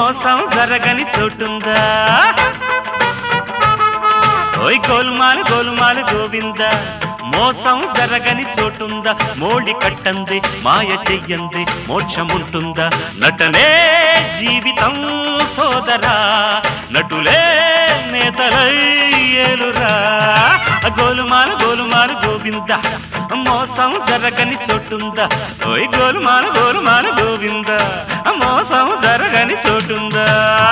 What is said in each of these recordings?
మోసం జరగని చోటుందా ఓయ్ గోల్మాలు గోల్మాలు గోవింద మోసం జరగని చోటుందా మోడి కట్టంది మాయ చెయ్యంది మోక్షముంటుందా నటనే జీవితం సోదరా నటులే నేతలయ్యేలురా గోలుమాలు గోలుమాలు గోవింద మోసం జరగని చోటుందా ఓయ్ గోలుమాలు గోలుమాలు గోవింద మోసం జరగని చోటుందా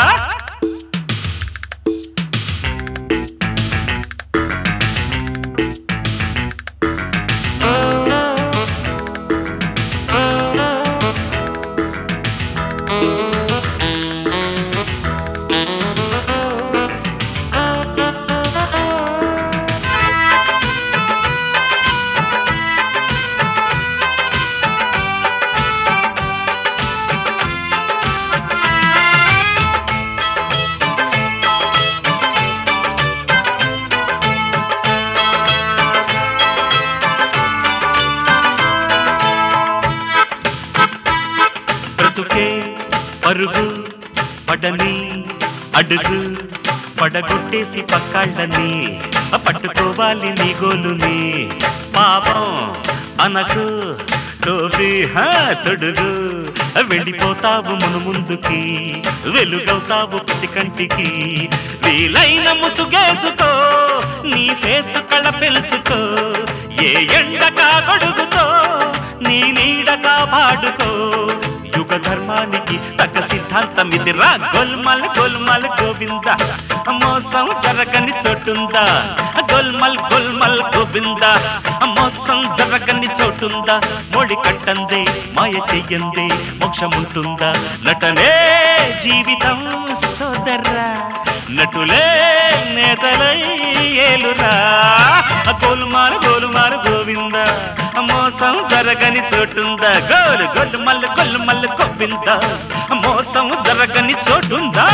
బ్రతుకే పరుగు పడని అడుగు పడగొట్టేసి పక్కాళ్ళని పట్టుకోవాలి నీ గోలుని పాపం అనకు టోపి హా తొడుగు వెళ్ళిపోతావు మును ముందుకి వెలుగవుతావు ప్రతి కంటికి వీలైన ముసుగేసుకో నీ ఫేసు కళ పెంచుకో ఏ ఎండకా గొడుగుతో నీ నీడ కాపాడుకో యుగ ధర్మానికి తగ్గ సిద్ధాంతం ఇదిరా గోల్మల్ గోల్మల్ గోవింద మోసం జరగని చోటుందా గోల్మల్ గోల్మల్ గోవింద మోసం జరగని చోటుందా మోడి కట్టందే మాయ చెయ్యందే మోక్షముంటుందా నటనే జీవితం సోదరా నటులే నేతలై ఏలురా గోలుమారు గోలుమారు గోవింద మోసం జరగని చోటుందా గోలు గొల్లు మల్లు గొల్లు మల్లు గోవింద మోసం జరగని చోటుందా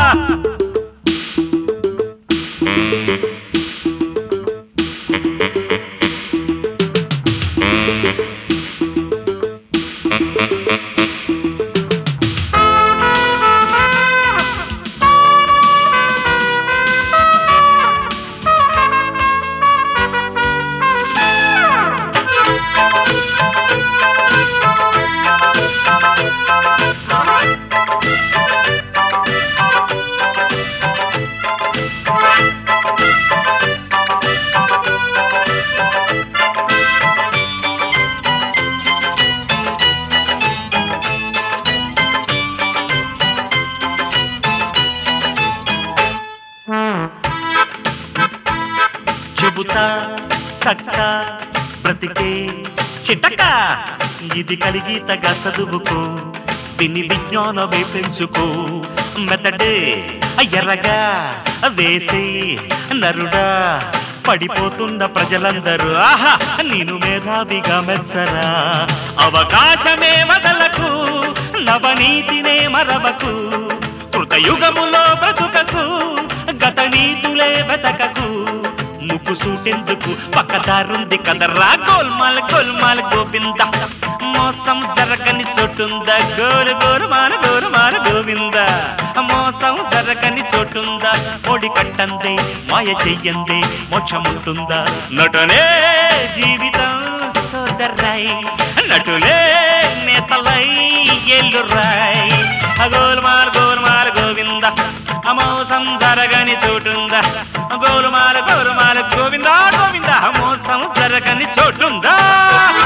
చెబుతా చక్క బ్రతికే చిట్టక ఇది కలిగీతగా చదువుకో విని విజ్ఞానమే పెంచుకో మెదడే ఎర్రగా వేసి నరుడా పడిపోతున్న ప్రజలందరూ ఆహా నేను మేధావిగా మెచ్చరా అవకాశమే వదలకు నవనీతినే మరవకు కృతయుగములో బ్రతుకకు గత నీతులే వెతకకు ముక్కు సూటెందుకు పక్కదారుంది కదరా గోల్మాల్ గోల్మాల్ గోవింద మోసం జరగని చోటుందా గోరు గోరు మాల గోరు మాల గోవింద మోసం జరగని చోటుందా ఓడి కట్టందే మాయ చెయ్యందే మోక్షముంటుందా నటనే జీవితం సోదరాయ్ నటులే నేతలై ఎల్లురాయ్ గోల్మాల గోల్మాల గోవింద అమోసం జరగని చోటుందా గోలుమాల గోలుమాల గోవింద గోవింద అమోసం జరగని చోటుందా